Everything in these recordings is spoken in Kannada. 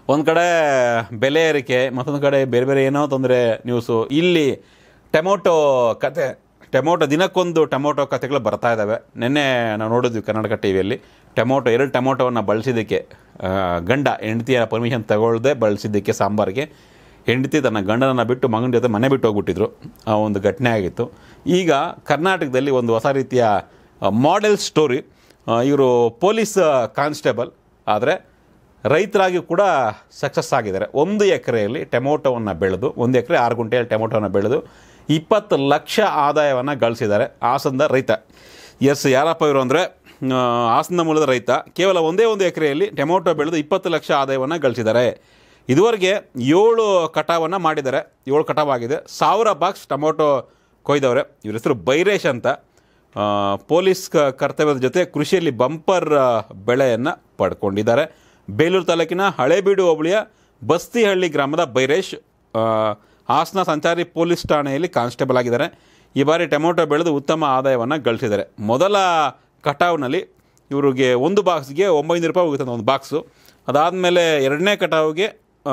ಒಂದು ಕಡೆ ಬೆಲೆ ಏರಿಕೆ ಮತ್ತೊಂದು ಕಡೆ ಬೇರೆ ಬೇರೆ ಏನೋ ತೊಂದರೆ ನ್ಯೂಸು ಇಲ್ಲಿ ಟೊಮೊಟೊ ಕತೆ ಟೊಮೊಟೊ ದಿನಕ್ಕೊಂದು ಟೊಮೊಟೊ ಕತೆಗಳು ಬರ್ತಾ ಇದ್ದಾವೆ ನಿನ್ನೆ ನಾವು ನೋಡಿದ್ವಿ ಕರ್ನಾಟಕ ಟಿ ವಿಯಲ್ಲಿ ಟೊಮೊಟೊ ಎರಡು ಟೊಮೊಟೊವನ್ನು ಬಳಸಿದ್ದಕ್ಕೆ ಆ, ಗಂಡ ಹೆಂಡತಿಯ ಪರ್ಮಿಷನ್ ತಗೊಳ್ಳದೆ ಬಳಸಿದ್ದಕ್ಕೆ ಸಾಂಬಾರಿಗೆ ಹೆಂಡತಿ ತನ್ನ ಗಂಡನನ್ನು ಬಿಟ್ಟು ಮಗನ ಜೊತೆ ಮನೆ ಬಿಟ್ಟು ಹೋಗ್ಬಿಟ್ಟಿದ್ರು ಆ ಒಂದು ಘಟನೆ ಆಗಿತ್ತು ಈಗ ಕರ್ನಾಟಕದಲ್ಲಿ ಒಂದು ಹೊಸ ರೀತಿಯ ಮಾಡೆಲ್ ಸ್ಟೋರಿ ಇವರು ಪೊಲೀಸ್ ಕಾನ್ಸ್ಟೇಬಲ್ ಆದರೆ ರೈತರಾಗಿ ಕೂಡ ಸಕ್ಸಸ್ ಆಗಿದ್ದಾರೆ ಒಂದು ಎಕರೆಯಲ್ಲಿ ಟೊಮೊಟೊವನ್ನು ಬೆಳೆದು ಒಂದು ಎಕರೆ ಆರು ಗುಂಟೆಯಲ್ಲಿ ಟೊಮೊಟೊವನ್ನು ಬೆಳೆದು ಇಪ್ಪತ್ತು ಲಕ್ಷ ಆದಾಯವನ್ನು ಗಳಿಸಿದ್ದಾರೆ ಹಾಸನದ ರೈತ ಎಸ್ ಯಾರಪ್ಪ ಇವರು ಅಂದರೆ ಹಾಸನ ಮೂಲದ ರೈತ ಕೇವಲ ಒಂದೇ ಒಂದು ಎಕರೆಯಲ್ಲಿ ಟೊಮೊಟೊ ಬೆಳೆದು ಇಪ್ಪತ್ತು ಲಕ್ಷ ಆದಾಯವನ್ನು ಗಳಿಸಿದ್ದಾರೆ ಇದುವರೆಗೆ ಏಳು ಕಟಾವನ್ನು ಮಾಡಿದ್ದಾರೆ ಏಳು ಕಟಾವಾಗಿದೆ ಸಾವಿರ ಬಾಕ್ಸ್ ಟೊಮೊಟೊ ಕೊಯ್ದವ್ರೆ ಇವ್ರ ಹೆಸರು ಬೈರೇಶ್ ಅಂತ ಆ, ಪೊಲೀಸ್ ಕ- ಕರ್ತವ್ಯದ ಜೊತೆ ಕೃಷಿಯಲ್ಲಿ ಬಂಪರ್ ಆ, ಬೆಳೆಯನ್ನು ಪಡ್ಕೊಂಡಿದ್ದಾರೆ ಬೇಲೂರು ತಾಲೂಕಿನ ಹಳೇಬೀಡು ಹೋಬಳಿಯ ಬಸ್ತಿಹಳ್ಳಿ ಗ್ರಾಮದ ಬೈರೇಶ್ ಆ, ಹಾಸನ ಸಂಚಾರಿ ಪೊಲೀಸ್ ಠಾಣೆಯಲ್ಲಿ ಕಾನ್ಸ್ಟೇಬಲ್ ಆಗಿದ್ದಾರೆ ಈ ಬಾರಿ ಟೊಮೊಟೊ ಬೆಳೆದು ಉತ್ತಮ ಆದಾಯವನ್ನು ಗಳಿಸಿದ್ದಾರೆ ಮೊದಲ ಕಟಾವ್ನಲ್ಲಿ ಇವ್ರಿಗೆ ಒಂದು ಬಾಕ್ಸ್ಗೆ ಒಂಬೈನೂರು ರೂಪಾಯಿ ಹೋಗುತ್ತೆ ಒಂದು ಬಾಕ್ಸು ಅದಾದಮೇಲೆ ಎರಡನೇ ಕಟಾವಿಗೆ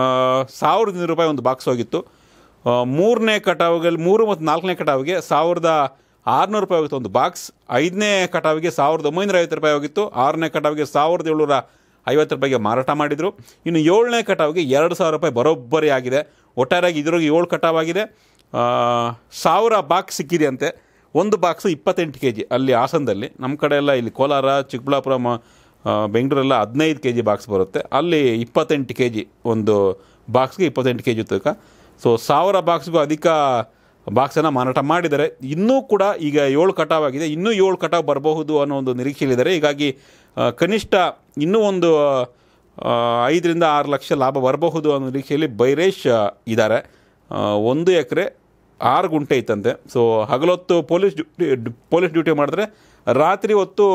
ಸಾವಿರದ ಇನ್ನೂರು ರೂಪಾಯಿ ಒಂದು ಬಾಕ್ಸ್ ಹೋಗಿತ್ತು ಆ, ಮೂರನೇ ಕಟಾವಿಗೆ ಮೂರು ಮತ್ತು ನಾಲ್ಕನೇ ಕಟಾವಿಗೆ ಸಾವಿರದ ಆರುನೂರು ರೂಪಾಯಿ ಹೋಗಿತ್ತು ಒಂದು ಬಾಕ್ಸ್ ಐದನೇ ಕಟಾವಿಗೆ ಸಾವಿರದ ಒಂಬೈನೂರ ಐವತ್ತು ರೂಪಾಯಿ ಹೋಗಿತ್ತು ಆರನೇ ಕಟಾವಿಗೆ ಸಾವಿರದ ಏಳ್ನೂರ ಐವತ್ತು ರೂಪಾಯಿಗೆ ಮಾರಾಟ ಮಾಡಿದರು ಇನ್ನು ಏಳನೇ ಕಟಾವಿಗೆ ಎರಡು ಸಾವಿರ ರೂಪಾಯಿ ಬರೋಬ್ಬರಿ ಆಗಿದೆ ಒಟ್ಟಾರೆಯಾಗಿ ಇದ್ರಿಗೆ ಏಳು ಕಟಾವಾಗಿದೆ ಆ, ಸಾವಿರ ಬಾಕ್ಸ್ ಸಿಕ್ಕಿದೆ ಅಂತೆ ಒಂದು ಬಾಕ್ಸು ಇಪ್ಪತ್ತೆಂಟು ಕೆ ಜಿ ಅಲ್ಲಿ ಹಾಸನದಲ್ಲಿ ನಮ್ಮ ಕಡೆ ಎಲ್ಲ ಇಲ್ಲಿ ಕೋಲಾರ ಚಿಕ್ಕಬಳ್ಳಾಪುರ ಮ- ಆ, ಬೆಂಗಳೂರೆಲ್ಲ ಹದಿನೈದು ಕೆ ಜಿ ಬಾಕ್ಸ್ ಬರುತ್ತೆ ಅಲ್ಲಿ ಇಪ್ಪತ್ತೆಂಟು ಕೆ ಜಿ ಒಂದು ಬಾಕ್ಸ್ಗೆ ಇಪ್ಪತ್ತೆಂಟು ಕೆ ಜಿ ತೂಕ ಸೊ ಸಾವಿರ ಬಾಕ್ಸ್ಗೂ ಅಧಿಕ ಬಾಕ್ಸನ್ನು ಮಾರಾಟ ಮಾಡಿದ್ದಾರೆ ಇನ್ನೂ ಕೂಡ ಈಗ ಏಳು ಕಟಾವ್ ಆಗಿದೆ ಇನ್ನೂ ಏಳು ಕಟಾವ್ ಬರಬಹುದು ಅನ್ನೋ ಒಂದು ನಿರೀಕ್ಷೆಯಲ್ಲಿದ್ದಾರೆ ಹೀಗಾಗಿ ಆ, ಕನಿಷ್ಠ ಇನ್ನೂ ಒಂದು ಆ, ಐದರಿಂದ ಆರು ಲಕ್ಷ ಲಾಭ ಬರಬಹುದು ಅನ್ನೋ ನಿರೀಕ್ಷೆಯಲ್ಲಿ ಬೈರೇಶ್ ಆ, ಇದ್ದಾರೆ ಆ, ಒಂದು ಎಕರೆ ಆರು ಗುಂಟೆ ಇತ್ತಂತೆ ಸೊ ಹಗಲೊತ್ತು ಪೊಲೀಸ್ ಡ್ಯೂಟಿ ಪೊಲೀಸ್ ಡ್ಯೂಟಿ ಮಾಡಿದ್ರೆ ರಾತ್ರಿ ಹೊತ್ತು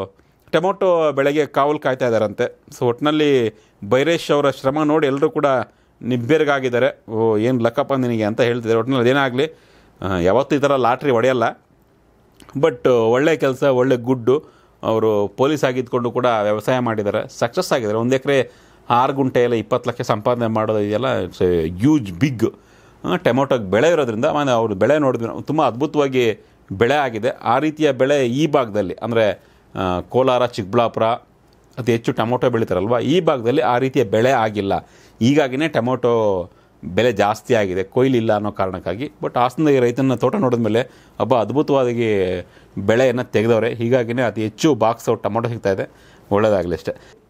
ಟೊಮೊಟೊ ಬೆಳೆಗೆ ಕಾವಲು ಕಾಯ್ತಾ ಇದ್ದಾರಂತೆ ಸೊ ಒಟ್ಟಿನಲ್ಲಿ ಬೈರೇಶ್ ಅವರ ಶ್ರಮ ನೋಡಿ ಎಲ್ಲರೂ ಕೂಡ ನಿಬ್ಬೆರಗಾಗಿದ್ದಾರೆ ಓ ಏನು ಲಕ್ಕಪ್ಪ ನಿನಗೆ ಅಂತ ಹೇಳ್ತಿದ್ದಾರೆ ಒಟ್ಟಿನಲ್ಲಿ ಅದೇನಾಗಲಿ ಯಾವತ್ತೂ ಈ ಥರ ಲಾಟ್ರಿ ಹೊಡೆಯಲ್ಲ ಬಟ್ ಒಳ್ಳೆ ಕೆಲಸ ಒಳ್ಳೆ ಗುಡ್ಡು ಅವರು ಪೊಲೀಸ್ ಆಗಿದ್ಕೊಂಡು ಕೂಡ ವ್ಯವಸಾಯ ಮಾಡಿದ್ದಾರೆ ಸಕ್ಸಸ್ ಆಗಿದ್ದಾರೆ ಒಂದು ಎಕರೆ ಆರು ಗುಂಟೆಯಲ್ಲಿ ಇಪ್ಪತ್ತು ಲಕ್ಷ ಸಂಪಾದನೆ ಮಾಡೋದು ಇದೆಲ್ಲ ಇಟ್ಸ್ ಹ್ಯೂಜ್ ಬಿಗ್ ಟೊಮೊಟೊಗೆ ಬೆಳೆ ಇರೋದ್ರಿಂದ ಆಮೇಲೆ ಅವರು ಬೆಳೆ ನೋಡಿದ್ವಿ ನಾವು ತುಂಬ ಅದ್ಭುತವಾಗಿ ಬೆಳೆ ಆಗಿದೆ ಆ ರೀತಿಯ ಬೆಳೆ ಈ ಭಾಗದಲ್ಲಿ ಅಂದರೆ ಕೋಲಾರ ಚಿಕ್ಕಬಳ್ಳಾಪುರ ಅತಿ ಹೆಚ್ಚು ಟೊಮೊಟೊ ಬೆಳೀತಾರಲ್ವ ಈ ಭಾಗದಲ್ಲಿ ಆ ರೀತಿಯ ಬೆಳೆ ಆಗಿಲ್ಲ ಹೀಗಾಗಿನೇ ಟೊಮೊಟೊ ಬೆಲೆ ಜಾಸ್ತಿ ಆಗಿದೆ ಕೊಯ್ಲಿಲ್ಲ ಅನ್ನೋ ಕಾರಣಕ್ಕಾಗಿ ಬಟ್ ಹಾಸನದ ಈ ರೈತನ ತೋಟ ನೋಡಿದ್ಮೇಲೆ ಹಬ್ಬ ಅದ್ಭುತವಾಗಿ ಬೆಳೆಯನ್ನು ತೆಗೆದವ್ರೆ ಹೀಗಾಗಿನೇ ಅತಿ ಹೆಚ್ಚು ಬಾಕ್ಸ್ ಟೊಮೊಟೊ ಸಿಗ್ತಾ ಇದೆ ಒಳ್ಳೆಯದಾಗಲಿ ಅಷ್ಟೇ